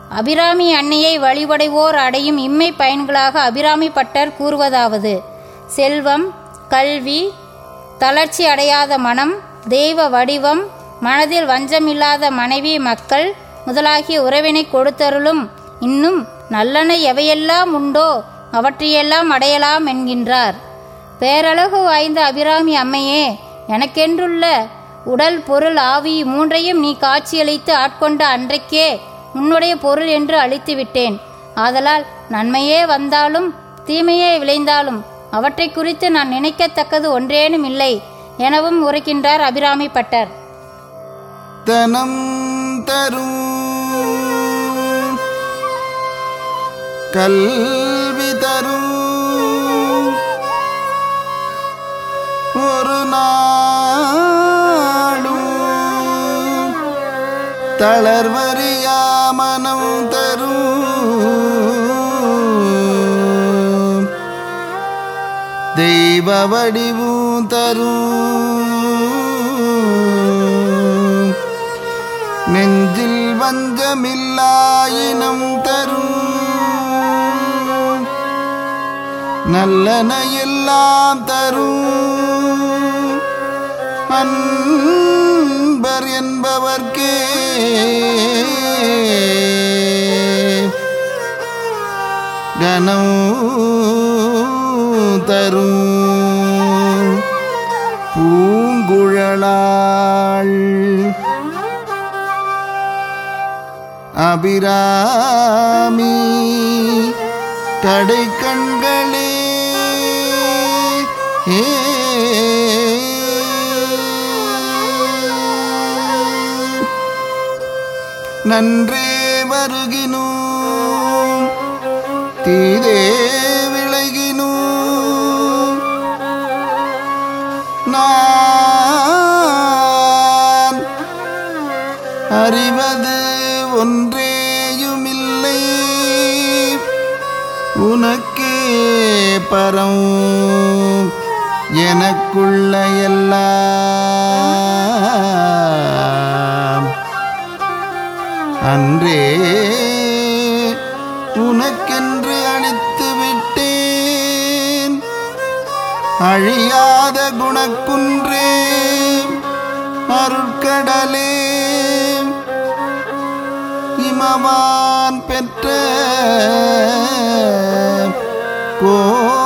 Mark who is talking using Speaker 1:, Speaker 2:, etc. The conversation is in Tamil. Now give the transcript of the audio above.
Speaker 1: அபிராமி அன்னையை வழிபடைவோர் அடையும் இம்மை பயன்களாக அபிராமி பட்டர் கூறுவதாவது செல்வம் கல்வி தளர்ச்சி அடையாத மனம் தெய்வ வடிவம் மனதில் வஞ்சமில்லாத மனைவி மக்கள் முதலாகிய உறவினை கொடுத்தருளும் இன்னும் நல்லன எவையெல்லாம் உண்டோ அவற்றையெல்லாம் அடையலாம் என்கின்றார் பேரழகு வாய்ந்த அபிராமி அம்மையே எனக்கென்றுள்ள உடல் பொருள் ஆவி மூன்றையும் நீ காட்சியளித்து ஆட்கொண்ட அன்றைக்கே உன்னுடைய பொருள் என்று அழித்து விட்டேன் ஆதலால் நன்மையே வந்தாலும் தீமையே விளைந்தாலும் அவற்றை குறித்து நான் நினைக்கத்தக்கது ஒன்றேனும் இல்லை எனவும் உரைக்கின்றார் அபிராமி பட்டர்
Speaker 2: தனம் தரும் கல்வி தரும் ஒரு நாளும் தளர்வறியா மனம் தரும் தெய்வ வடிவும் தரும் நெஞ்சில் வஞ்சமில்லாயினம் தரும் நல்லன எல்லாம் தரும் அன்பர் என்பவர்க்கே கனம் தரும் பூங்குழலாள் அபிராமி கடை கண்களே ஏ நன்றே வருகினோ தீதே விளைகினோ நான் அறிவது ஒன்றேயுமில்லை உனக்கே பரம் எனக்குள்ள எல்லாம் அன்றே உனக்கென்று அளித்து விட்டேன் அழியாத குணக்குன்றே அருட்கடலே இமவான் பெற்ற கோ